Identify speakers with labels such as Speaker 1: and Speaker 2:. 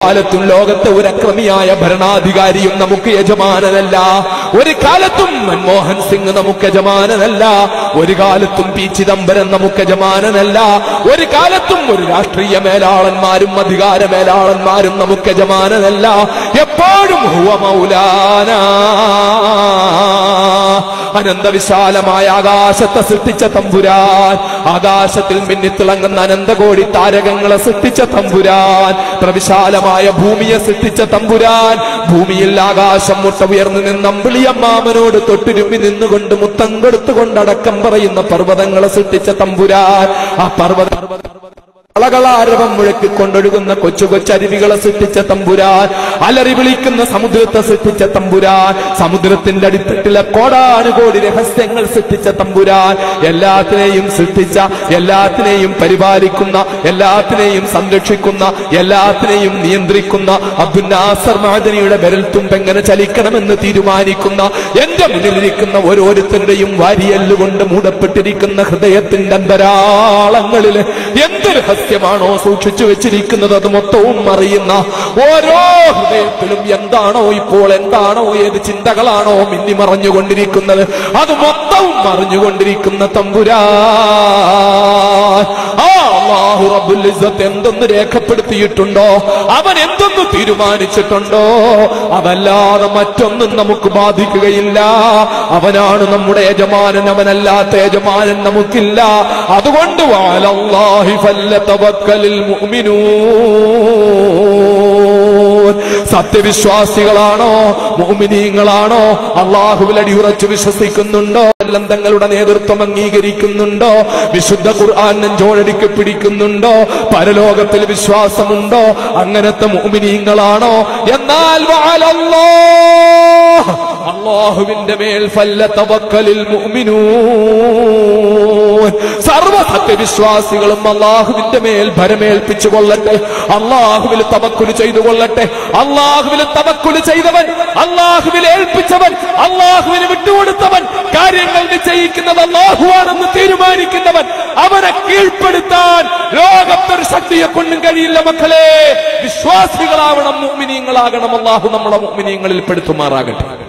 Speaker 1: കാലത്തും ലോകത്തെ ഒരു അക്രമിയായ ഭരണാധികാരിയും നമുക്ക് യജമാനനല്ല ഒരു കാലത്തും മൻമോഹൻ സിംഗ് നമുക്ക് യജമാനനല്ല ഒരു കാലത്തും പി ചിദംബരം നമുക്ക് യജമാനനല്ല ഒരു കാലത്തും ഒരു രാഷ്ട്രീയ മേലാളന്മാരും അധികാര മേലാളന്മാരും നമുക്ക് യജമാനനല്ല എപ്പോഴും ഹുവ മൗലാന അനന്തവിശാലമായ ആകാശത്തെ സൃഷ്ടിച്ച തമ്പുരാൻ ആകാശത്തിൽ മിന്നിത്തിളങ്ങുന്ന അനന്തകോടി താരകങ്ങളെ സൃഷ്ടിച്ച തമ്പുരാൻ പ്രവിശാലമായ ഭൂമിയെ സൃഷ്ടിച്ച തമ്പുരാൻ ഭൂമിയിൽ ആകാശം മുട്ട ഉയർന്നു നിന്ന് അമ്പിളിയമ്മാമനോട് തൊട്ടുരുമ്പി നിന്നുകൊണ്ട് മുത്തം കൊടുത്തുകൊണ്ട് അടക്കം പറയുന്ന പർവ്വതങ്ങളെ സൃഷ്ടിച്ച തമ്പുരാൻ ആ പർവ്വത കളകളാരവം മുഴക്കിക്കൊണ്ടൊഴുകുന്ന കൊച്ചു കൊച്ചരുവികളെ സൃഷ്ടിച്ച തമ്പുരാൻ അലറി വിളിക്കുന്ന സമുദ്രത്തെ സൃഷ്ടിച്ച തമ്പുരാൻ സമുദ്രത്തിന്റെ അടിത്തട്ടിലെ കോടാനുകോടി രഹസ്യങ്ങൾ സൃഷ്ടിച്ച തമ്പുരാൻ എല്ലാത്തിനെയും സൃഷ്ടിച്ച എല്ലാത്തിനെയും പരിപാലിക്കുന്ന എല്ലാത്തിനെയും സംരക്ഷിക്കുന്ന എല്ലാത്തിനെയും നിയന്ത്രിക്കുന്ന അബ്ദുൽ നാസർ മഹദനിയുടെ വിരൽത്തുമ്പ് എങ്ങനെ ചലിക്കണമെന്ന് തീരുമാനിക്കുന്ന എന്റെ മുന്നിലിരിക്കുന്ന ഓരോരുത്തരുടെയും വാരിയല്ലുകൊണ്ട് മൂടപ്പെട്ടിരിക്കുന്ന ഹൃദയത്തിന്റെ അന്തരാളങ്ങളിൽ എന്ത് രഹസ്യമാണോ സൂക്ഷിച്ചു വെച്ചിരിക്കുന്നത് അത് മൊത്തവും അറിയുന്ന ഓരോ ഹൃദയത്തിലും എന്താണോ ഇപ്പോൾ എന്താണോ ഏത് ചിന്തകളാണോ മിന്നി മറഞ്ഞുകൊണ്ടിരിക്കുന്നത് അത് മൊത്തവും അറിഞ്ഞുകൊണ്ടിരിക്കുന്ന തമ്പുരാ ആ അല്ലാഹു റബ്ബുൽ ഇസ്സത്ത് എന്തൊന്ന് രേഖപ്പെടുത്തിയിട്ടുണ്ടോ അവൻ എന്തൊന്ന് തീരുമാനിച്ചിട്ടുണ്ടോ അതല്ലാതെ മറ്റൊന്നും നമുക്ക് ബാധിക്കുകയില്ല അവനാണ് നമ്മുടെ യജമാനൻ അവനല്ലാത്ത യജമാനൻ നമുക്കില്ല അതുകൊണ്ട് വാലല്ലാഹി ഫല്ലതവക്കലിൽ മുഅ്മിനൂൻ സത്യവിശ്വാസികളാണോ മുഅ്മിനീങ്ങളാണോ അള്ളാഹുവിൽ അടിയുറച്ചു വിശ്വസിക്കുന്നുണ്ടോ എല്ലാം തങ്ങളുടെ നേതൃത്വം അംഗീകരിക്കുന്നുണ്ടോ വിശുദ്ധ ഖുർആൻ നെഞ്ചോടടിക്ക് പിടിക്കുന്നുണ്ടോ പരലോകത്തിൽ വിശ്വാസമുണ്ടോ അങ്ങനത്തെ മുഅ്മിനീങ്ങളാണോ എന്നാൽ വഅലല്ലാഹ് അള്ളാഹുവിന്റെ മേൽ ഫല്ല തവക്കലിൽ മുഅ്മിനൂൻ സർവ സത്യവിശ്വാസികളും അള്ളാഹുവിന്റെ മേൽ ഭരമേൽപ്പിച്ചു കൊള്ളട്ടെ അള്ളാഹുവിൽ തവക്കുല് ചെയ്തു കൊള്ളട്ടെ അള്ളാഹുവിൽ തവക്കുല് ചെയ്തവൻ അള്ളാഹുവിൽ ഏൽപ്പിച്ചവൻ അള്ളാഹുവിന് വിട്ടുകൊടുത്തവൻ കാര്യങ്ങൾ നിശ്ചയിക്കുന്നത് അള്ളാഹുവാണെന്ന് തീരുമാനിക്കുന്നവൻ അവനെ കീഴ്പ്പെടുത്താൻ ലോകത്തൊരു ശക്തിയെ കൊണ്ടും കഴിയില്ല മക്കളെ വിശ്വാസികളാവണം മുഅ്മിനീങ്ങളാകണം അള്ളാഹു നമ്മളെ മുഅ്മിനീങ്ങളിൽ പെടുത്തുമാറാകട്ടെ